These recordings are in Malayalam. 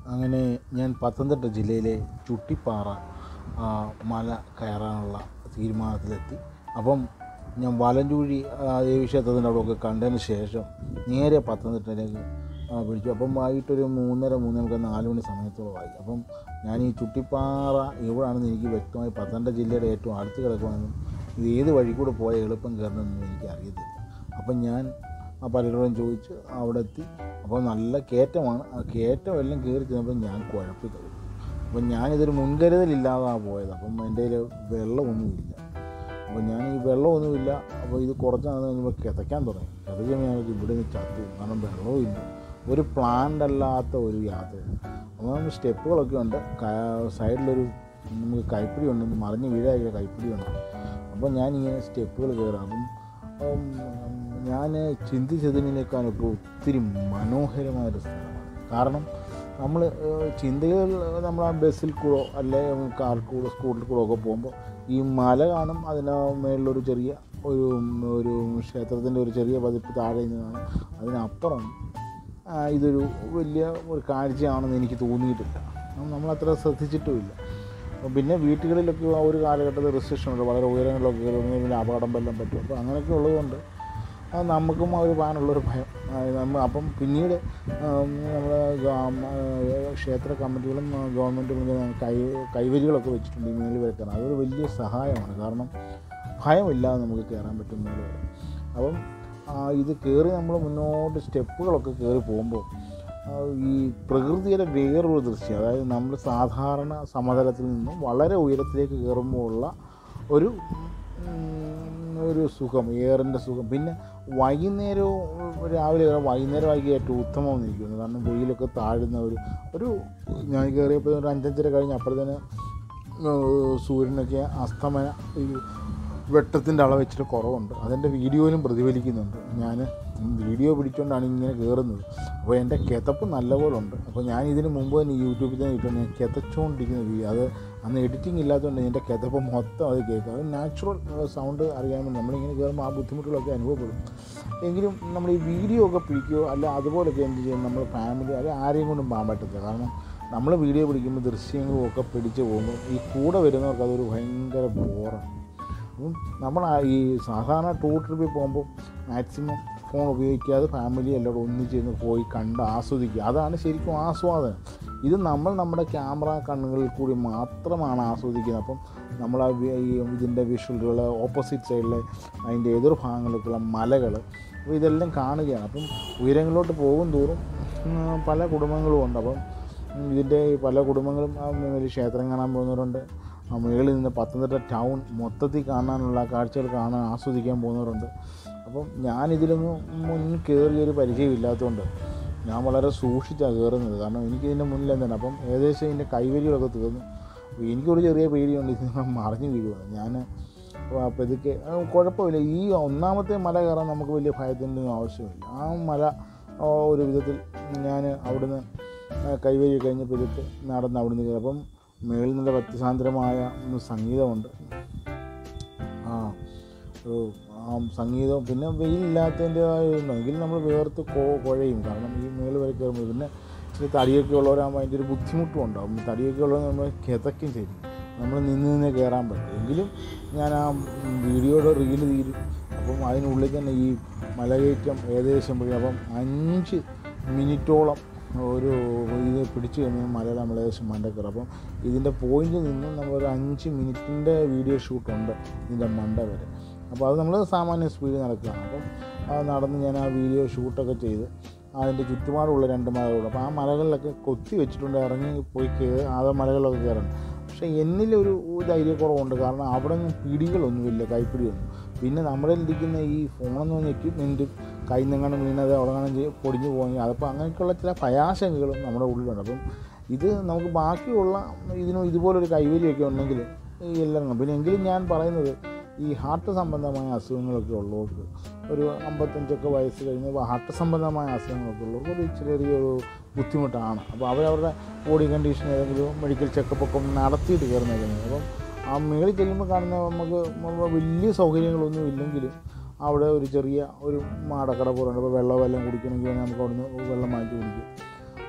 അങ്ങനെ ഞാൻ പത്തനംതിട്ട ജില്ലയിലെ ചുട്ടിപ്പാറ ആ, മല കയറാനുള്ള തീരുമാനത്തിലെത്തി അപ്പം ഞാൻ വലഞ്ചൂഴി ആ, ദേവീക്ഷേത്രത്തിൻ്റെ അവിടെയൊക്കെ കണ്ടതിന് ശേഷം നേരെ പത്തനംതിട്ടയിലേക്ക് ആ, പിടിച്ചു അപ്പം വൈകിട്ടൊരു മൂന്നര മൂന്നേമുക്കാൽ നാല് മണി സമയത്തോളമായി അപ്പം ഞാൻ ഈ ചുട്ടിപ്പാറ എവിടെയാണെന്ന് എനിക്ക് വ്യക്തമായി പത്തനംതിട്ട ജില്ലയുടെ ഏറ്റവും അടുത്ത് കിടക്കുവാണെന്നും ഇത് ഏത് വഴി കൂടെ പോയ എളുപ്പം കയറണമെന്നും എനിക്ക് അറിയത്തില്ല അപ്പം ഞാൻ ആ പലരോടും ചോദിച്ച് അവിടെ എത്തി അപ്പോൾ നല്ല കയറ്റമാണ് ആ കയറ്റം എല്ലാം കയറി ചെന്നപ്പോൾ ഞാൻ കുഴപ്പി കഴിഞ്ഞു അപ്പം ഞാനിതൊരു മുൻകരുതലില്ലാതാണ് പോയത് അപ്പം എൻ്റെ കയ്യിൽ വെള്ളമൊന്നുമില്ല അപ്പോൾ ഞാൻ ഈ വെള്ളമൊന്നുമില്ല അപ്പോൾ ഇത് കുറച്ച് നാൾ കഴിഞ്ഞപ്പോൾ കിതയ്ക്കാൻ തുടങ്ങി കിതയ്ക്കുമ്പോൾ ഞാൻ വിചാരിച്ചു ഇവിടെ നിന്ന് ചത്തു കാരണം വെള്ളവും ഇല്ല ഒരു പ്ലാൻഡ് അല്ലാത്ത ഒരു യാത്രയാണ് അപ്പോൾ നമുക്ക് സ്റ്റെപ്പുകളൊക്കെ ഉണ്ട് ക- സൈഡിലൊരു നമുക്ക് കൈപ്പിടി ഉണ്ട് മറിഞ്ഞ് വീഴായ കൈപ്പിടി ഉണ്ട് അപ്പോൾ ഞാനിങ്ങനെ സ്റ്റെപ്പുകൾ കയറാം അപ്പം ഞാൻ ചിന്തിച്ചതിനേക്കാൾ ഇപ്പോൾ ഒത്തിരി മനോഹരമായൊരു സ്ഥലമാണ് കാരണം നമ്മൾ ചിന്തകൾ നമ്മൾ ആ ബസ്സിൽ കൂടോ അല്ലെ കാർ കൂടോ സ്കൂട്ടറിൽ കൂടോ ഒക്കെ പോകുമ്പോൾ ഈ മല കാണും അതിന് മേളിലൊരു ചെറിയ ഒരു ഒരു ക്ഷേത്രത്തിൻ്റെ ഒരു ചെറിയ പതിപ്പ് താഴെ നിന്ന് കാണും അതിനപ്പുറം ആ, ഇതൊരു വലിയ ഒരു കാഴ്ചയാണെന്ന് എനിക്ക് തോന്നിയിട്ടില്ല നമ്മളത്ര ശ്രദ്ധിച്ചിട്ടുമില്ല അപ്പോൾ പിന്നെ വീട്ടുകളിലൊക്കെ ആ ഒരു കാലഘട്ടത്തിൽ റെസ്ട്രിക്ഷൻ ഉണ്ട് വളരെ ഉയരങ്ങളിലൊക്കെ കയറുന്നതിന് പിന്നെ അപകടം വല്ലതും പറ്റും അപ്പോൾ അങ്ങനെയൊക്കെ ഉള്ളതുകൊണ്ട് അത് നമുക്കും ആ ഒരു പാനുള്ളൊരു ഭയം ആ, നമ്മ അപ്പം പിന്നീട് നമ്മുടെ ക്ഷേത്ര കമ്മിറ്റികളും ആ, ഗവൺമെൻറ്റും ഇങ്ങനെ കൈ കൈവരികളൊക്കെ വെച്ചിട്ടുണ്ട് ഈ മേളിൽ വരെ കയറാൻ അതൊരു വലിയ സഹായമാണ് കാരണം ഭയമില്ലാതെ നമുക്ക് കയറാൻ പറ്റും മേളിൽ വരെ അപ്പം ആ, ഇത് കയറി നമ്മൾ മുന്നോട്ട് സ്റ്റെപ്പുകളൊക്കെ കയറി പോകുമ്പോൾ ആ, ഈ പ്രകൃതിയുടെ വേറൊരു ദൃശ്യം അതായത് നമ്മൾ സാധാരണ സമതലത്തിൽ നിന്നും വളരെ ഉയരത്തിലേക്ക് കയറുമ്പോൾ ഉള്ള ഒരു ഉം, ഒരു സുഖം എയറിൻ്റെ സുഖം പിന്നെ വൈകുന്നേരവും രാവിലെ കയറാൻ വൈകുന്നേരമായിരിക്കും ഏറ്റവും ഉത്തമമെന്ന് എനിക്ക് തോന്നുന്നു കാരണം വെയിലൊക്കെ താഴുന്ന ഒരു ഒരു ഞാൻ കയറിയപ്പോൾ ഒരു അഞ്ചഞ്ചര കഴിഞ്ഞ് അപ്പോഴത്തേന് സൂര്യനൊക്കെ അസ്തമന ഈ വെട്ടത്തിൻ്റെ അളവ് ഇച്ചിരി കുറവുണ്ട് അതിൻ്റെ വീഡിയോയിലും പ്രതിഫലിക്കുന്നുണ്ട് ഞാൻ വീഡിയോ പിടിച്ചുകൊണ്ടാണ് ഇങ്ങനെ കയറുന്നത് അപ്പോൾ എൻ്റെ കിതപ്പ് നല്ലപോലെ ഉണ്ട് അപ്പോൾ ഞാൻ ഇതിന് മുമ്പ് തന്നെ യൂട്യൂബിൽ തന്നെ ഇട്ടുണ്ട് ഞാൻ കിതച്ചുകൊണ്ടിരിക്കുന്ന വീഡിയോ അത് അന്ന് എഡിറ്റിംഗ് ഇല്ലാത്തതുകൊണ്ട് എൻ്റെ കിതപ്പ് മൊത്തം അത് കേൾക്കും അത് നാച്ചുറൽ സൗണ്ട് അറിയാൻ വേണ്ടി നമ്മളിങ്ങനെ കയറുമ്പോൾ ആ ബുദ്ധിമുട്ടുകളൊക്കെ അനുഭവപ്പെടും എങ്കിലും നമ്മൾ ഈ വീഡിയോ ഒക്കെ പിടിക്കുകയോ അല്ല അതുപോലൊക്കെ എന്ത് ചെയ്യും നമ്മൾ ഫാമിലി അല്ലെ ആരെയും കൊണ്ടും പോകാൻ പറ്റത്തില്ല കാരണം നമ്മൾ വീഡിയോ പിടിക്കുമ്പോൾ ദൃശ്യങ്ങളും ഒക്കെ പിടിച്ച് പോകുമ്പോൾ ഈ കൂടെ വരുന്നവർക്ക് അതൊരു ഭയങ്കര ബോറാണ് അപ്പം നമ്മൾ ആ ഈ സാധാരണ ടൂർ ട്രിപ്പിൽ പോകുമ്പോൾ മാക്സിമം ഫോൺ ഉപയോഗിക്കാതെ ഫാമിലി എല്ലാവരും ഒന്നിച്ചിരുന്ന് പോയി കണ്ട് ആസ്വദിക്കുക അതാണ് ശരിക്കും ആസ്വാദനം ഇത് നമ്മൾ നമ്മുടെ ക്യാമറ കണ്ണുകളിൽ കൂടി മാത്രമാണ് ആസ്വദിക്കുന്നത് അപ്പം നമ്മൾ ആ വി- ഈ ഇതിൻ്റെ വിഷ്വലുകൾ ഓപ്പോസിറ്റ് സൈഡിലെ അതിൻ്റെ എതിർ ഭാഗങ്ങളിലേക്കുള്ള മലകൾ അപ്പോൾ ഇതെല്ലാം കാണുകയാണ് അപ്പം ഉയരങ്ങളിലോട്ട് പോകും തോറും ഉം, പല കുടുംബങ്ങളും ഉണ്ട് അപ്പം ഉം, ഇതിൻ്റെ ഈ പല കുടുംബങ്ങളും ആ ഒരു ക്ഷേത്രം കാണാൻ പോകുന്നവരുണ്ട് ആ മുകളിൽ നിന്ന് പത്തനംതിട്ട ടൗൺ മൊത്തത്തിൽ കാണാനുള്ള കാഴ്ചകൾ കാണാൻ ആസ്വദിക്കാൻ പോകുന്നവരുണ്ട് അപ്പം ഞാനിതിലൊന്നും മുന്നിൽ കയറിയൊരു പരിചയമില്ലാത്തതുകൊണ്ട് ഞാൻ വളരെ സൂക്ഷിച്ചാണ് കയറുന്നത് കാരണം എനിക്കിതിൻ്റെ മുന്നിൽ എന്താണ് അപ്പം ഏകദേശം ഇതിൻ്റെ കൈവരികളൊക്കെ തീർന്നു അപ്പോൾ എനിക്കൊരു ചെറിയ പേടിയുണ്ട് ഇത് മറിഞ്ഞു വീഴുവാണ് ഞാൻ അപ്പോൾ ഇതൊക്കെ ആ, കുഴപ്പമില്ല ഈ ഒന്നാമത്തെ മല കയറാൻ നമുക്ക് വലിയ ഭയത്തിൻ്റെ ഒന്നും ആവശ്യമില്ല ആ മല ആ, ഒരു വിധത്തിൽ ഞാൻ അവിടുന്ന് ആ, കൈവരി കഴിഞ്ഞപ്പോൾ ഇതൊക്കെ നടന്ന് അവിടുന്ന് കയറി അപ്പം മേളിൽ നിന്നുള്ള വ്യക്തിസാന്ദ്രമായ ഒന്ന് സംഗീതമുണ്ട് ആ ഒരു ആ സംഗീതം പിന്നെ വെയിലില്ലാത്തതിൻ്റെ എങ്കിലും നമ്മൾ വേർത്ത് കോ കുഴയും കാരണം ഈ മേളിൽ വരെ കയറുമ്പോൾ പിന്നെ ഇച്ചിരി തടിയൊക്കെ ഉള്ളവരാകുമ്പോൾ അതിൻ്റെ ഒരു ബുദ്ധിമുട്ടും ഉണ്ടാകും തടിയൊക്കെ ഉള്ളവർ നമ്മൾ കിതയ്ക്കും ശരി നമ്മൾ നിന്ന് നിന്ന് കയറാൻ പറ്റും എങ്കിലും ഞാൻ ആ വീഡിയോയുടെ റീല് തീരും അപ്പം അതിനുള്ളിൽ തന്നെ ഈ മലകയറ്റം ഏകദേശം പോയി അപ്പം അഞ്ച് മിനിറ്റോളം ഒരു ഇത് പിടിച്ചു കഴിഞ്ഞാൽ മലയുടെ നമ്മൾ ഏകദേശം മണ്ട കയറും അപ്പം ഇതിൻ്റെ പോയിന്റിൽ നിന്നും നമ്മളൊരു അഞ്ച് മിനിറ്റിൻ്റെ വീഡിയോ ഷൂട്ടുണ്ട് ഇതിൻ്റെ മണ്ട വരെ അപ്പോൾ അത് നമ്മൾ സാമാന്യ സ്പീഡിൽ നടക്കുകയാണ് അപ്പം അത് നടന്ന് ഞാൻ ആ വീഡിയോ ഷൂട്ടൊക്കെ ചെയ്ത് അതിൻ്റെ ചുറ്റുപാടുള്ള രണ്ട് മലകളുണ്ട് അപ്പോൾ ആ മലകളിലൊക്കെ കൊത്തി വെച്ചിട്ടുണ്ട് ഇറങ്ങി പോയി കയറി ആ മലകളിലൊക്കെ കയറണം പക്ഷേ എന്നിലൊരു ധൈര്യക്കുറവുണ്ട് കാരണം അവിടെ ഒന്നും പിടികളൊന്നുമില്ല കൈപ്പിടിയൊന്നും പിന്നെ നമ്മുടെ ഇരിക്കുന്ന ഈ ഫോണെന്ന് പറഞ്ഞ എക്യുപ്മെൻറ്റും കയ്യിൽ നിന്നെങ്ങാനും വീണത് അവിടെ കാണാൻ പൊടിഞ്ഞു പോകുന്നത് അതപ്പോൾ അങ്ങനെയൊക്കെയുള്ള ചില ഭയാശങ്കകളും നമ്മുടെ ഉള്ളിലുണ്ട് അപ്പം ഇത് നമുക്ക് ബാക്കിയുള്ള ഇതിനും ഇതുപോലൊരു കൈവരിയൊക്കെ ഉണ്ടെങ്കിൽ ഈ എല്ലാം പിന്നെ എങ്കിലും ഞാൻ പറയുന്നത് ഈ ഹാർട്ട് സംബന്ധമായ അസുഖങ്ങളൊക്കെ ഉള്ളവർക്ക് ഒരു അമ്പത്തഞ്ചൊക്കെ വയസ്സ് കഴിഞ്ഞ് ഹാർട്ട് സംബന്ധമായ അസുഖങ്ങളൊക്കെ ഉള്ളവർക്ക് ഒരു ചെറിയൊരു ബുദ്ധിമുട്ടാണ് അപ്പോൾ അവരവരുടെ ബോഡി കണ്ടീഷൻ ഏതെങ്കിലും മെഡിക്കൽ ചെക്കപ്പൊക്കെ ഒന്ന് നടത്തിയിട്ട് കയറുന്നതാണ് അപ്പം ആ മേളിൽ ചെല്ലുമ്പോൾ കാണുന്ന നമുക്ക് വലിയ സൗകര്യങ്ങളൊന്നും ഇല്ലെങ്കിലും അവിടെ ഒരു ചെറിയ ഒരു മാടക്കട പോലെ ഉണ്ട് അപ്പോൾ വെള്ളം വല്ലതും കുടിക്കണമെങ്കിൽ നമുക്ക് അവിടുന്ന് വെള്ളം മാറ്റി കുടിക്കും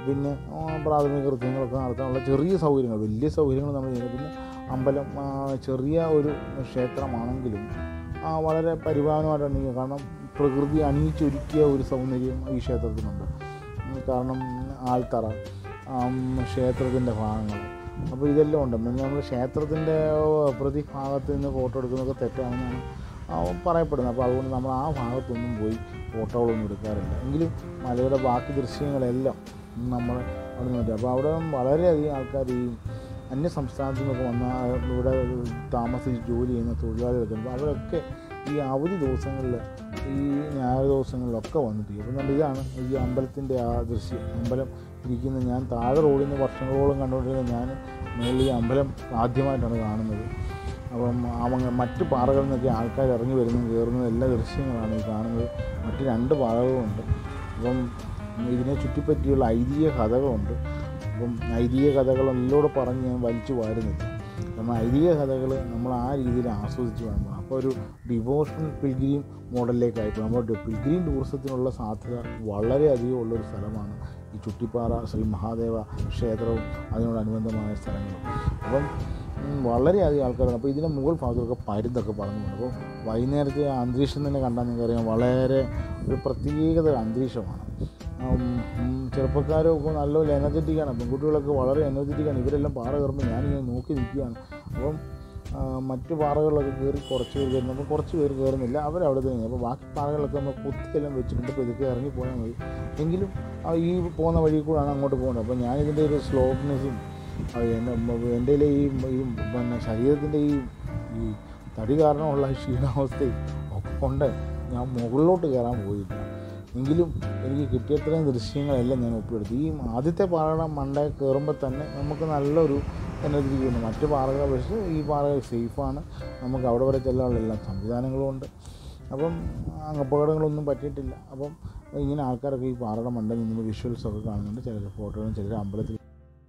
പിന്നെ ആ, പ്രാഥമിക കൃത്യങ്ങളൊക്കെ നടത്താനുള്ള ചെറിയ സൗകര്യങ്ങൾ വലിയ സൗകര്യങ്ങൾ നമ്മൾ ചെയ്യുന്നത് പിന്നെ അമ്പലം ആ, ചെറിയ ഒരു ക്ഷേത്രമാണെങ്കിലും ആ, വളരെ പരിപാലനമായിട്ടാണ് കാരണം പ്രകൃതി അണിയിച്ചൊരുക്കിയ ഒരു സൗന്ദര്യം ഈ ക്ഷേത്രത്തിനുണ്ട് ഉം, കാരണം ആൽത്തറ ആം, ക്ഷേത്രത്തിൻ്റെ ഭാഗങ്ങൾ അപ്പോൾ ഇതെല്ലാം ഉണ്ട് പിന്നെ നമ്മൾ ക്ഷേത്രത്തിൻ്റെ പ്രതിഭാഗത്ത് നിന്ന് ഫോട്ടോ എടുക്കുന്നതൊക്കെ തെറ്റാണെന്നാണ് ആ, പറയപ്പെടുന്നത് അപ്പോൾ അതുകൊണ്ട് നമ്മൾ ആ ഭാഗത്തൊന്നും പോയി ഫോട്ടോകളൊന്നും എടുക്കാറില്ല എങ്കിലും മലയുടെ ബാക്കി ദൃശ്യങ്ങളെല്ലാം നമ്മൾ അവിടെ നിന്ന് അപ്പോൾ അവിടെ വളരെയധികം ആൾക്കാർ ഈ അന്യ സംസ്ഥാനത്തു നിന്നൊക്കെ വന്ന ഇവിടെ താമസിച്ച് ജോലി ചെയ്യുന്ന തൊഴിലാളികളൊക്കെ ഉണ്ട് അവരൊക്കെ ഈ അവധി ദിവസങ്ങളിൽ ഈ ഞായർ ദിവസങ്ങളിലൊക്കെ വന്നിട്ട് ചെയ്യും അപ്പം ഇതാണ് ഈ അമ്പലത്തിൻ്റെ ആ ദൃശ്യം അമ്പലം ഇരിക്കുന്ന ഞാൻ താഴെ റോഡിൽ നിന്ന് വർഷങ്ങളോളം കണ്ടുകൊണ്ടിരുന്ന ഞാൻ മേളിൽ ഈ അമ്പലം ആദ്യമായിട്ടാണ് കാണുന്നത് അപ്പം അവങ്ങ മറ്റ് പാറകളിൽ നിന്നൊക്കെ ആൾക്കാർ ഇറങ്ങി വരുന്നതും കയറുന്നതും എല്ലാ ദൃശ്യങ്ങളാണ് ഈ കാണുന്നത് മറ്റ് രണ്ട് പാറകളുമുണ്ട് അപ്പം ഇതിനെ ചുറ്റിപ്പറ്റിയുള്ള ഐതിഹ്യ കഥകളുണ്ട് അപ്പം ഐതിഹ്യ കഥകളെല്ലാം പറഞ്ഞ് ഞാൻ വലിച്ചു വാരുന്നില്ല കാരണം ഐതിഹ്യ കഥകൾ നമ്മൾ ആ രീതിയിൽ ആസ്വദിച്ച് വേണം പോകാൻ. അപ്പോൾ ഒരു ഡിവോഷണൽ പിൽഗ്രീം മോഡലിലേക്കായിപ്പോൾ നമ്മൾ പിൽഗ്രീം ടൂറിസത്തിനുള്ള സാധ്യത വളരെയധികം ഉള്ളൊരു സ്ഥലമാണ് ഈ ചുട്ടിപ്പാറ ശ്രീ മഹാദേവ ക്ഷേത്രവും അതിനോടനുബന്ധമായ സ്ഥലങ്ങളും അപ്പം ഉം, വളരെയധികം ആൾക്കാരാണ് അപ്പോൾ ഇതിൻ്റെ മുകൾ ഭാഗത്തൊക്കെ പരുന്തൊക്കെ പറഞ്ഞുകൊണ്ട് അപ്പോൾ വൈകുന്നേരത്തെ ആ അന്തരീക്ഷം തന്നെ കണ്ടാൽ നിങ്ങൾക്കറിയാം വളരെ ഒരു പ്രത്യേകത അന്തരീക്ഷമാണ് ഉം, ഉം, ചെറുപ്പക്കാരൊക്കെ നല്ലപോലെ എനർജറ്റിക്കാണ് പെൺകുട്ടികളൊക്കെ വളരെ എനർജറ്റിക്കാണ് ഇവരെല്ലാം പാറ കയറുമ്പോൾ ഞാനിങ്ങനെ നോക്കി നിൽക്കുകയാണ് അപ്പം ആ, മറ്റ് പാറകളിലൊക്കെ കയറി കുറച്ച് പേര് കയറുന്നു അപ്പോൾ കുറച്ച് പേര് കയറുന്നില്ല അവരവിടെ തന്നെ അപ്പോൾ ബാക്കി പാറകളിലൊക്കെ നമ്മൾ കുത്തിയെല്ലാം വെച്ചിട്ടുണ്ട് അപ്പോൾ ഇതൊക്കെ ഇറങ്ങി പോയാൽ മതി എങ്കിലും ആ ഈ പോകുന്ന വഴി കൂടാണ് അങ്ങോട്ട് പോകുന്നത് അപ്പോൾ ഞാനിതിൻ്റെ ഒരു സ്ലോപ്നെസ്സും എൻ്റെ എൻ്റെ ഈ ഈ പിന്നെ ശരീരത്തിൻ്റെ ഈ ഈ തടി കാരണമുള്ള ക്ഷീണാവസ്ഥയും ഒക്കെ കൊണ്ട് ഞാൻ മുകളിലോട്ട് കയറാൻ പോയില്ല എങ്കിലും എനിക്ക് കിട്ടിയത്രയും ദൃശ്യങ്ങളെല്ലാം ഞാൻ ഒപ്പിയെടുത്തു ഈ ആദ്യത്തെ പാറ മണ്ട കയറുമ്പോൾ തന്നെ നമുക്ക് നല്ലൊരു എനർജി ചെയ്യുന്നു മറ്റ് പാറകളെ അപേക്ഷിച്ച് ഈ പാറകൾ സേഫാണ് നമുക്ക് അവിടെ വരെ ചെല്ലാനുള്ള എല്ലാ സംവിധാനങ്ങളും ഉണ്ട് അപ്പം അങ്ങ് അപകടങ്ങളൊന്നും പറ്റിയിട്ടില്ല അപ്പം ഇങ്ങനെ ആൾക്കാരൊക്കെ ഈ പാറയുടെ മണ്ടയിൽ നിന്ന് വിഷ്വൽസൊക്കെ കാണുന്നുണ്ട് ചിലർ ഫോട്ടോകളും ചിലർ അമ്പലത്തിൽ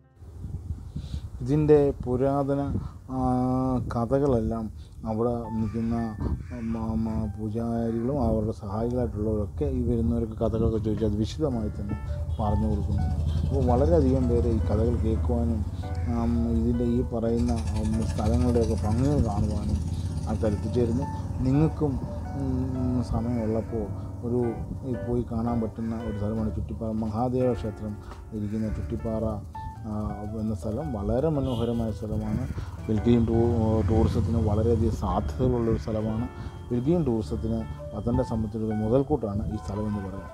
ഇതിൻ്റെ പുരാതന ആ, കഥകളെല്ലാം അവിടെ നിൽക്കുന്ന മ- മ- പൂജാരികളും അവരുടെ സഹായികളായിട്ടുള്ളവരൊക്കെ ഈ വരുന്നവർക്ക് കഥകളൊക്കെ ചോദിച്ചാൽ അത് വിശദമായി തന്നെ പറഞ്ഞു കൊടുക്കുന്നുണ്ട് അപ്പോൾ വളരെയധികം പേര് ഈ കഥകൾ കേൾക്കുവാനും ആം, ഇതിൻ്റെ ഈ പറയുന്ന ഉം, സ്ഥലങ്ങളുടെയൊക്കെ ഭംഗികൾ കാണുവാനും ആൾക്കാർ എത്തിച്ചേരുന്നു നിങ്ങൾക്കും ഉം, സമയമുള്ളപ്പോൾ ഒരു ഈ പോയി കാണാൻ പറ്റുന്ന ഒരു സ്ഥലമാണ് ചുറ്റിപ്പാറ മഹാദേവ ക്ഷേത്രം ഇരിക്കുന്ന ചുറ്റിപ്പാറ ആ, എന്ന സ്ഥലം വളരെ മനോഹരമായ സ്ഥലമാണ് പിൽഗ്രീം ടൂ ടൂറിസത്തിന് വളരെയധികം സാധ്യതകളുള്ളൊരു സ്ഥലമാണ് പിൽഗ്രീം ടൂറിസത്തിന് പത്തനംതിട്ട സംബന്ധിച്ചൊരു മുതൽക്കൂട്ടാണ് ഈ സ്ഥലം എന്ന് പറയുന്നത്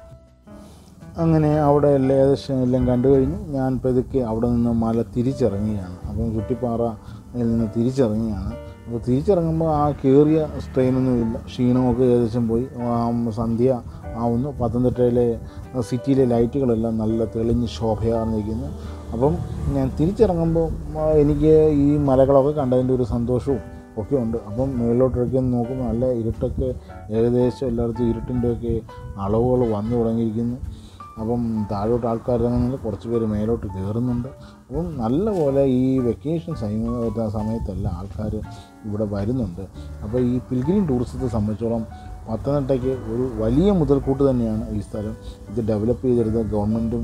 അങ്ങനെ അവിടെ എല്ലാം ഏകദേശം എല്ലാം കണ്ടു കഴിഞ്ഞു ഞാൻ പതുക്കെ അവിടെ നിന്ന് മല തിരിച്ചിറങ്ങുകയാണ് അപ്പം ചുറ്റിപ്പാറയിൽ നിന്ന് തിരിച്ചിറങ്ങുകയാണ് അപ്പോൾ തിരിച്ചിറങ്ങുമ്പോൾ ആ കയറിയ സ്ട്രെയിനൊന്നുമില്ല ക്ഷീണമൊക്കെ ഏകദേശം പോയി ആ സന്ധ്യ ആവുന്നു പത്തനംതിട്ടയിലെ സിറ്റിയിലെ ലൈറ്റുകളെല്ലാം നല്ല തെളിഞ്ഞ് ശോഭയാർന്നിരിക്കുന്നു അപ്പം ഞാൻ തിരിച്ചിറങ്ങുമ്പോൾ ആ, എനിക്ക് ഈ മലകളൊക്കെ കണ്ടതിൻ്റെ ഒരു സന്തോഷവും ഒക്കെ ഉണ്ട് അപ്പം മേളിലോട്ടൊക്കെ ഒന്ന് നോക്കുമ്പോൾ നല്ല ഇരുട്ടൊക്കെ ഏകദേശം എല്ലായിടത്തും ഇരുട്ടിൻ്റെയൊക്കെ അളവുകൾ വന്നു തുടങ്ങിയിരിക്കുന്നു അപ്പം താഴോട്ട് ആൾക്കാർ ഇറങ്ങുന്നുണ്ട് കുറച്ച് പേര് മേലോട്ട് കയറുന്നുണ്ട് അപ്പം നല്ല പോലെ ഈ വെക്കേഷൻ സമയ സമയത്തെല്ലാം ആൾക്കാർ ഇവിടെ വരുന്നുണ്ട് അപ്പോൾ ഈ പിൽഗ്രീം ടൂറിസത്തെ സംബന്ധിച്ചോളം പത്തനംതിട്ടയ്ക്ക് ഒരു വലിയ മുതൽക്കൂട്ട് തന്നെയാണ് ഈ സ്ഥലം ഇത് ഡെവലപ്പ് ചെയ്തെടുത്ത ഗവൺമെൻറ്റും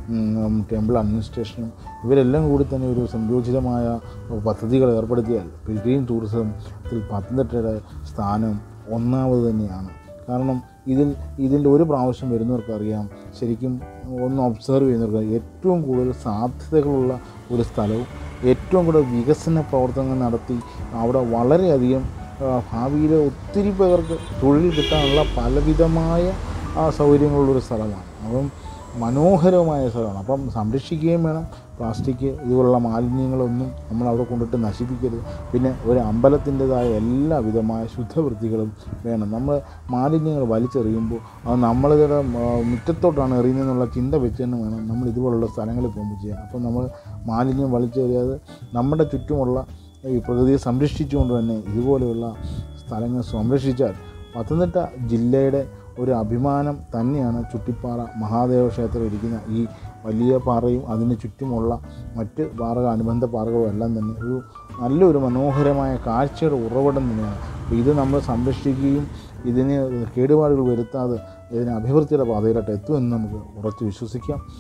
ടെമ്പിൾ അഡ്മിനിസ്ട്രേഷനും ഇവരെല്ലാം കൂടി തന്നെ ഒരു സംയോജിതമായ പദ്ധതികൾ ഏർപ്പെടുത്തിയാൽ പിൽഗ്രീം ടൂറിസത്തിൽ പത്തനംതിട്ടയുടെ സ്ഥാനം ഒന്നാമത് തന്നെയാണ് കാരണം ഇതിൽ ഇതിൻ്റെ ഒരു പ്രാവശ്യം വരുന്നവർക്കറിയാം ശരിക്കും ഒന്ന് ഒബ്സർവ് ചെയ്യുന്നവർക്ക് ഏറ്റവും കൂടുതൽ സാധ്യതകളുള്ള ഒരു സ്ഥലവും ഏറ്റവും കൂടുതൽ വികസന പ്രവർത്തനങ്ങൾ നടത്തി അവിടെ വളരെയധികം ആ, ഭാവിയിൽ ഒത്തിരി പേർക്ക് തൊഴിൽ കിട്ടാനുള്ള പലവിധമായ ആ, സൗകര്യങ്ങളുള്ളൊരു സ്ഥലമാണ് അപ്പം മനോഹരമായ സ്ഥലമാണ് അപ്പം സംരക്ഷിക്കുകയും വേണം പ്ലാസ്റ്റിക് ഇതുപോലുള്ള മാലിന്യങ്ങളൊന്നും നമ്മൾ അവിടെ കൊണ്ടിട്ട് നശിപ്പിക്കരുത് പിന്നെ ഒരു അമ്പലത്തിൻ്റെതായ എല്ലാവിധമായ ശുദ്ധവൃത്തികളും വേണം നമ്മൾ മാലിന്യങ്ങൾ വലിച്ചെറിയുമ്പോൾ അത് നമ്മളിവിടെ ആ, മുറ്റത്തോട്ടാണ് എറിയുന്നതെന്നുള്ള ചിന്ത വെച്ച് തന്നെ വേണം നമ്മൾ ഇതുപോലുള്ള സ്ഥലങ്ങളിൽ പോകുമ്പോൾ ചെയ്യാൻ അപ്പം നമ്മൾ മാലിന്യം വലിച്ചെറിയാതെ നമ്മുടെ ചുറ്റുമുള്ള ഈ പ്രകൃതിയെ സംരക്ഷിച്ചുകൊണ്ട് തന്നെ ഇതുപോലെയുള്ള സ്ഥലങ്ങൾ സംരക്ഷിച്ചാൽ പത്തനംതിട്ട ജില്ലയുടെ ഒരു അഭിമാനം തന്നെയാണ് ചുട്ടിപ്പാറ മഹാദേവ ക്ഷേത്രം ഇരിക്കുന്ന ഈ വലിയ പാറയും അതിന് ചുറ്റുമുള്ള മറ്റ് പാറകൾ അനുബന്ധ പാറകളും എല്ലാം തന്നെ ഒരു നല്ലൊരു മനോഹരമായ കാഴ്ചയുടെ ഉറവിടം തന്നെയാണ് അപ്പോൾ ഇത് നമ്മൾ സംരക്ഷിക്കുകയും ഇതിന് കേടുപാടുകൾ വരുത്താതെ ഇതിന് അഭിവൃദ്ധിയുടെ പാതയിലോട്ട് എത്തുമെന്ന് നമുക്ക് ഉറച്ച് വിശ്വസിക്കാം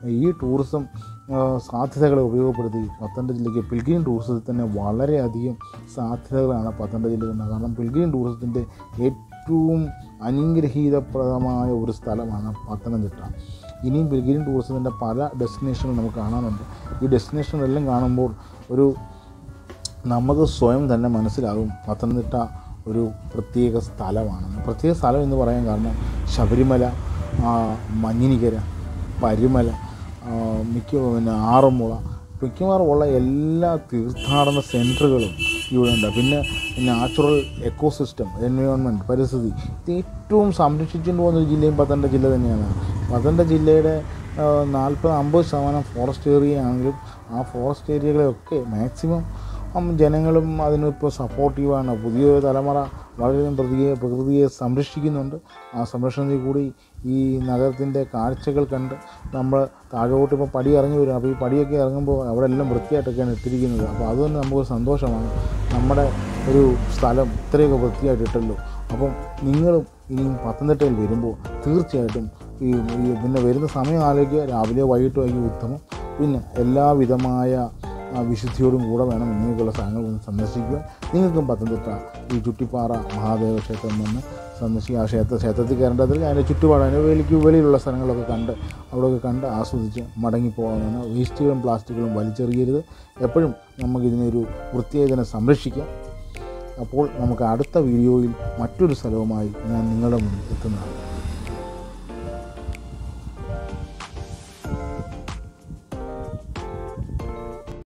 ഈ ടൂറിസം ആ, സാധ്യതകളെ ഉപയോഗപ്പെടുത്തി പത്തനംതിട്ട ജില്ലയ്ക്ക് പിൽഗ്രീം ടൂറിസത്തിൽ തന്നെ വളരെയധികം സാധ്യതകളാണ് പത്തനംതിട്ട ജില്ലയിൽ കാരണം പിൽഗ്രീം ടൂറിസത്തിൻ്റെ ഏറ്റവും അനുഗ്രഹീതപ്രദമായ ഒരു സ്ഥലമാണ് പത്തനംതിട്ട ഇനിയും പിൽഗ്രീം ടൂറിസത്തിൻ്റെ പല ഡെസ്റ്റിനേഷനുകൾ നമുക്ക് കാണാനുണ്ട് ഈ ഡെസ്റ്റിനേഷനെല്ലാം കാണുമ്പോൾ ഒരു നമുക്ക് സ്വയം തന്നെ മനസ്സിലാകും പത്തനംതിട്ട ഒരു പ്രത്യേക സ്ഥലമാണെന്ന് പ്രത്യേക സ്ഥലം എന്ന് പറയാൻ കാരണം ശബരിമല ആ, മഞ്ഞിനിക്കര പരുമല ആ, മിക്ക പിന്നെ ആറന്മുള മിക്കവാറും ഉള്ള എല്ലാ തീർത്ഥാടന സെൻറ്ററുകളും ഇവിടെ ഉണ്ട് പിന്നെ നാച്ചുറൽ എക്കോസിസ്റ്റം എൻവയോൺമെൻറ്റ് പരിസ്ഥിതി ഇത് ഏറ്റവും സംരക്ഷിച്ചുകൊണ്ട് പോകുന്ന ഒരു ജില്ലയും പത്തനംതിട്ട ജില്ല തന്നെയാണ് പത്തനംതിട്ട ജില്ലയുടെ നാൽപ്പത് അമ്പത് ശതമാനം ഫോറസ്റ്റ് ഏരിയ ആണെങ്കിലും ആ ഫോറസ്റ്റ് ഏരിയകളെയൊക്കെ മാക്സിമം ഉം, ജനങ്ങളും അതിനിപ്പോൾ സപ്പോർട്ടീവാണ് പുതിയ തലമുറ വളരെയധികം പ്രകൃതിയെ പ്രകൃതിയെ സംരക്ഷിക്കുന്നുണ്ട് ആ സംരക്ഷണത്തിൽ കൂടി ഈ നഗരത്തിൻ്റെ കാഴ്ചകൾ കണ്ട് നമ്മൾ താഴോട്ട് ഇപ്പോൾ പടി ഇറങ്ങി വരും അപ്പോൾ ഈ പടിയൊക്കെ ഇറങ്ങുമ്പോൾ അവിടെ എല്ലാം വൃത്തിയായിട്ടൊക്കെയാണ് ഇട്ടിരിക്കുന്നത് അപ്പോൾ അത് തന്നെ നമുക്കൊരു സന്തോഷമാണ് നമ്മുടെ ഒരു സ്ഥലം ഇത്രയൊക്കെ വൃത്തിയായിട്ട് ഇട്ടല്ലോ അപ്പം നിങ്ങളും ഇനിയും പത്തനംതിട്ടയിൽ വരുമ്പോൾ തീർച്ചയായിട്ടും ഈ ഈ പിന്നെ വരുന്ന സമയം ആലോചിക്കുക രാവിലെ വൈകിട്ടോ ആയിരിക്കും ഉത്തമം പിന്നെ എല്ലാവിധമായ ആ വിശുദ്ധിയോടും കൂടെ വേണം ഇങ്ങനെയൊക്കെയുള്ള സ്ഥലങ്ങൾ ഒന്ന് സന്ദർശിക്കുക നിങ്ങൾക്കും പത്തനംതിട്ട ഈ ചുട്ടിപ്പാറ മഹാദേവ ക്ഷേത്രം വന്ന് സന്ദർശിക്കുക ആ ക്ഷേത്ര ക്ഷേത്രത്തിൽ കയറേണ്ടതിൽ അതിൻ്റെ ചുറ്റുപാട് അതിൻ്റെ വെളിക്ക് വെളിയിലുള്ള സ്ഥലങ്ങളൊക്കെ കണ്ട് അവിടെയൊക്കെ കണ്ട് ആസ്വദിച്ച് മടങ്ങിപ്പോകാവുന്നതാണ് വേസ്റ്റുകളും പ്ലാസ്റ്റിക്കുകളും വലിച്ചെറിയരുത് എപ്പോഴും നമുക്കിതിനൊരു വൃത്തിയായി തന്നെ സംരക്ഷിക്കാം അപ്പോൾ നമുക്ക് അടുത്ത വീഡിയോയിൽ മറ്റൊരു സ്ഥലവുമായി ഞാൻ നിങ്ങളുടെ മുന്നിൽ എത്തുന്നതാണ്